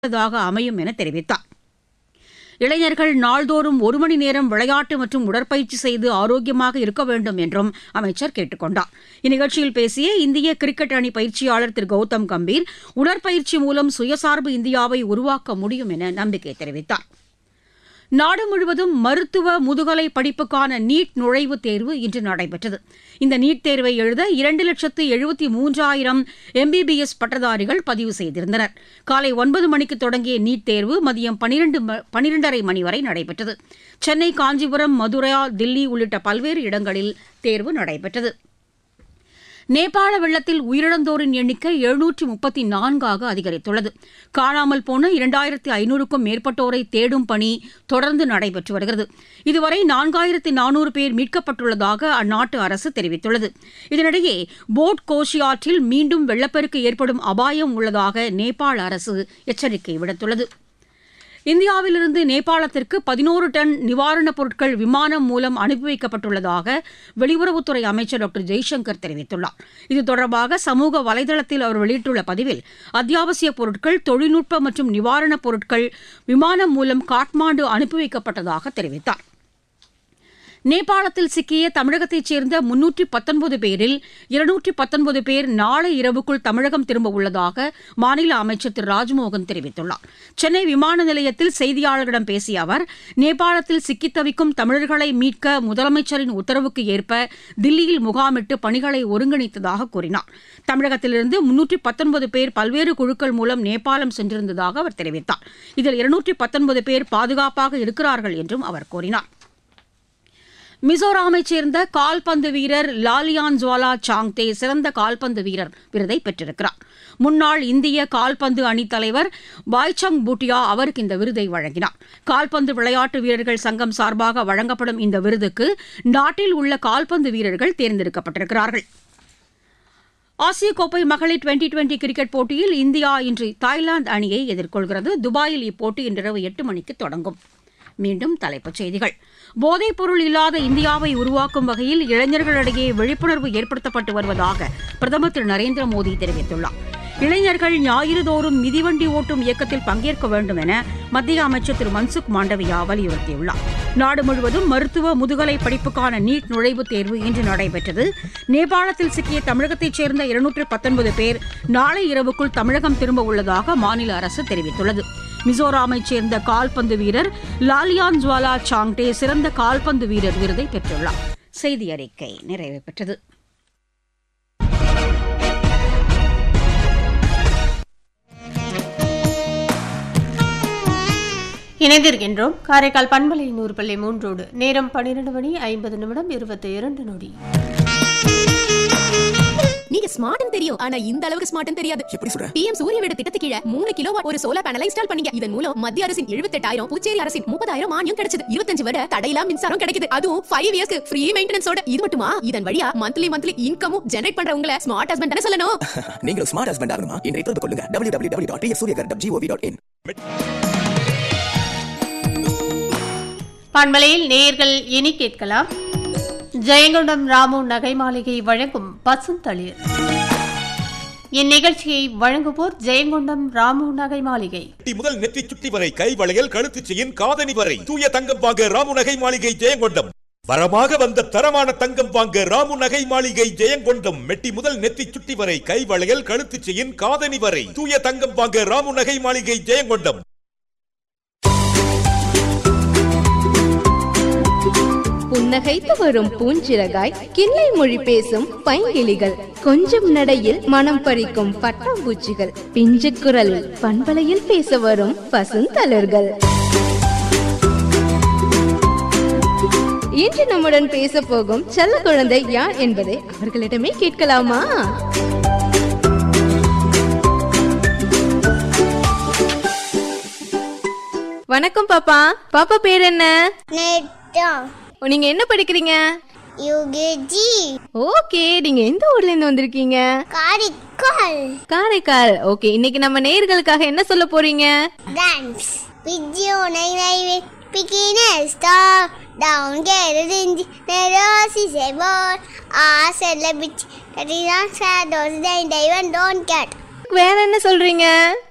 தாக அமையும் என தெரிவித்தார் இளைஞர்கள் நாள்தோறும் ஒரு மணி நேரம் விளையாட்டு மற்றும் உடற்பயிற்சி செய்து ஆரோக்கியமாக இருக்க வேண்டும் என்றும் அமைச்சர் கேட்டுக் கொண்டார் இந்நிகழ்ச்சியில் பேசிய இந்திய கிரிக்கெட் அணி பயிற்சியாளர் திரு கௌதம் கம்பீர் உடற்பயிற்சி மூலம் சுயசார்பு இந்தியாவை உருவாக்க முடியும் என நம்பிக்கை தெரிவித்தார் நாடு முழுவதும் மருத்துவ முதுகலை படிப்புக்கான நீட் நுழைவுத் தேர்வு இன்று நடைபெற்றது இந்த நீட் தேர்வை எழுத இரண்டு லட்சத்து எழுபத்தி மூன்றாயிரம் எம்பிபிஎஸ் பட்டதாரிகள் பதிவு செய்திருந்தனர் காலை ஒன்பது மணிக்கு தொடங்கிய நீட் தேர்வு மதியம் பனிரெண்டு பனிரெண்டரை மணி வரை நடைபெற்றது சென்னை காஞ்சிபுரம் மதுரா தில்லி உள்ளிட்ட பல்வேறு இடங்களில் தேர்வு நடைபெற்றது நேபாள வெள்ளத்தில் உயிரிழந்தோரின் எண்ணிக்கை எழுநூற்றி முப்பத்தி நான்காக அதிகரித்துள்ளது காணாமல் போன இரண்டாயிரத்தி ஐநூறுக்கும் மேற்பட்டோரை தேடும் பணி தொடர்ந்து நடைபெற்று வருகிறது இதுவரை நான்காயிரத்தி நானூறு பேர் மீட்கப்பட்டுள்ளதாக அந்நாட்டு அரசு தெரிவித்துள்ளது இதனிடையே போட் கோஷி ஆற்றில் மீண்டும் வெள்ளப்பெருக்கு ஏற்படும் அபாயம் உள்ளதாக நேபாள அரசு எச்சரிக்கை விடுத்துள்ளது இந்தியாவிலிருந்து நேபாளத்திற்கு பதினோரு டன் நிவாரணப் பொருட்கள் விமானம் மூலம் அனுப்பி வைக்கப்பட்டுள்ளதாக வெளியுறவுத்துறை அமைச்சர் டாக்டர் ஜெய்சங்கர் தெரிவித்துள்ளார் இது தொடர்பாக சமூக வலைதளத்தில் அவர் வெளியிட்டுள்ள பதிவில் அத்தியாவசியப் பொருட்கள் தொழில்நுட்ப மற்றும் நிவாரணப் பொருட்கள் விமானம் மூலம் காட்மாண்டு அனுப்பி வைக்கப்பட்டதாக தெரிவித்தார் நேபாளத்தில் சிக்கிய தமிழகத்தைச் சேர்ந்த முன்னூற்றி பத்தொன்பது பேரில் இருநூற்றி பத்தொன்பது பேர் நாளை இரவுக்குள் தமிழகம் திரும்ப உள்ளதாக மாநில அமைச்சர் திரு ராஜ்மோகன் தெரிவித்துள்ளார் சென்னை விமான நிலையத்தில் செய்தியாளர்களிடம் பேசிய அவர் நேபாளத்தில் சிக்கித் தவிக்கும் தமிழர்களை மீட்க முதலமைச்சரின் உத்தரவுக்கு ஏற்ப தில்லியில் முகாமிட்டு பணிகளை ஒருங்கிணைத்ததாக கூறினார் தமிழகத்திலிருந்து முன்னூற்றி பத்தொன்பது பேர் பல்வேறு குழுக்கள் மூலம் நேபாளம் சென்றிருந்ததாக அவர் தெரிவித்தார் இதில் இருநூற்றி பத்தொன்பது பேர் பாதுகாப்பாக இருக்கிறார்கள் என்றும் அவர் கூறினார் மிசோராமைச் சேர்ந்த கால்பந்து வீரர் லாலியான் ஜுவாலா சாங்தே சிறந்த கால்பந்து வீரர் விருதை பெற்றிருக்கிறார் முன்னாள் இந்திய கால்பந்து அணித் தலைவர் பாய்சங் பூட்டியா அவருக்கு இந்த விருதை வழங்கினார் கால்பந்து விளையாட்டு வீரர்கள் சங்கம் சார்பாக வழங்கப்படும் இந்த விருதுக்கு நாட்டில் உள்ள கால்பந்து வீரர்கள் தேர்ந்தெடுக்கப்பட்டிருக்கிறார்கள் ஆசிய கோப்பை மகளிர் டுவெண்டி டுவெண்டி கிரிக்கெட் போட்டியில் இந்தியா இன்று தாய்லாந்து அணியை எதிர்கொள்கிறது துபாயில் இப்போட்டி இன்றிரவு எட்டு மணிக்கு தொடங்கும் மீண்டும் தலைப்புச் செய்திகள் போதைப் பொருள் இல்லாத இந்தியாவை உருவாக்கும் வகையில் இளைஞர்களிடையே விழிப்புணர்வு ஏற்படுத்தப்பட்டு வருவதாக பிரதமர் திரு நரேந்திர மோடி தெரிவித்துள்ளார் இளைஞர்கள் ஞாயிறுதோறும் மிதிவண்டி ஓட்டும் இயக்கத்தில் பங்கேற்க வேண்டும் என மத்திய அமைச்சர் திரு மன்சுக் மாண்டவியா வலியுறுத்தியுள்ளார் நாடு முழுவதும் மருத்துவ முதுகலை படிப்புக்கான நீட் நுழைவுத் தேர்வு இன்று நடைபெற்றது நேபாளத்தில் சிக்கிய தமிழகத்தைச் சேர்ந்த இருநூற்று பத்தொன்பது பேர் நாளை இரவுக்குள் தமிழகம் திரும்ப உள்ளதாக மாநில அரசு தெரிவித்துள்ளது மிசோராமைச் சேர்ந்த கால்பந்து வீரர் லாலியான் ஜுவாலா சாங்டே சிறந்த கால்பந்து வீரர் விருதை பெற்றுள்ளார் செய்தி அறிக்கை நிறைவு பெற்றது இணைந்திருக்கின்றோம் காரைக்கால் பண்பலை நூறு பள்ளி மூன்றோடு நேரம் பன்னிரண்டு மணி ஐம்பது நிமிடம் இருபத்தி இரண்டு நொடி நீங்க ஸ்மார்ட்னு தெரியும் ஆனா இந்த அளவுக்கு ஸ்மார்ட்னு தெரியாது எப்படி சொல்ற பிஎம் சூரிய வீடு திட்டத்துக்கு கீழ மூணு கிலோ ஒரு சோலார் பேனலை இன்ஸ்டால் பண்ணீங்க இதன் மூலம் மத்திய அரசின் எழுபத்தெட்டாயிரம் புதுச்சேரி அரசின் முப்பதாயிரம் மானியம் கிடைச்சது இருபத்தஞ்சு வருட தடையில்லா மின்சாரம் கிடைக்குது அதுவும் ஃபைவ் இயர்ஸ்க்கு ஃப்ரீ மெயின்டெனன்ஸோட இது மட்டுமா இதன் வழியா மந்த்லி மந்த்லி இன்கமும் ஜெனரேட் பண்றவங்கள ஸ்மார்ட் ஹஸ்பண்ட் தானே சொல்லணும் நீங்களும் ஸ்மார்ட் ஹஸ்பண்ட் ஆகணுமா இன்றைய தொடர்பு கொள்ளுங்க W W W dot Suryaghar dot gov dot in பண்பலையில் நேயர்கள் இனி கேட்கலாம் ஜெயங்கொண்டம் ராமு நகை மாளிகை வழங்கும் பசுந்தளிர் இந்நிகழ்ச்சியை வழங்குவோர் ஜெயங்கொண்டம் ராமு நகை மாளிகை நெட்டி முதல் நெற்றி சுட்டி வரை கை வளையல் கழுத்து செயின் காதணி வரை தூய தங்கம் வாங்க ராமு நகை மாளிகை ஜெயங்கொண்டம் வரமாக வந்த தரமான தங்கம் வாங்க ராமு நகை மாளிகை ஜெயங்கொண்டம் மெட்டி முதல் நெத்தி சுட்டி வரை கை வளையல் கழுத்து செயின் காதணி வரை தூய தங்கம் வாங்க ராமு நகை மாளிகை ஜெயங்கொண்டம் புன்னகைத்து வரும் பூஞ்சிறகாய் கிள்ளை மொழி பேசும் பைங்கிளிகள் கொஞ்சம் நடையில் மனம் பறிக்கும் பட்டாம்பூச்சிகள் பிஞ்சு குரலில் பண்பலையில் பேச வரும் பசுந்தளர்கள் இன்று நம்முடன் பேச போகும் செல்ல குழந்தை யார் என்பதை அவர்களிடமே கேட்கலாமா வணக்கம் பாப்பா பாப்பா பேர் என்ன நெட்டா ஓ, நீங்க என்ன படிக்கிறீங்க யுகேஜி ஓகே நீங்க எந்த ஊர்ல இருந்து வந்திருக்கீங்க காரிக்கால் காரைக்கால் ஓகே இன்னைக்கு நம்ம நேயர்களுக்காக என்ன சொல்ல போறீங்க டான்ஸ் விஜயோ நை நை பிகினஸ் ஸ்டா டவுன் கேரடிஞ்சி நெரோசி செபோர் ஆ செல்ல பிச் கட்டிதான் சாடோஸ் டை டைவன் டோன்ட் கேட் வேற என்ன சொல்றீங்க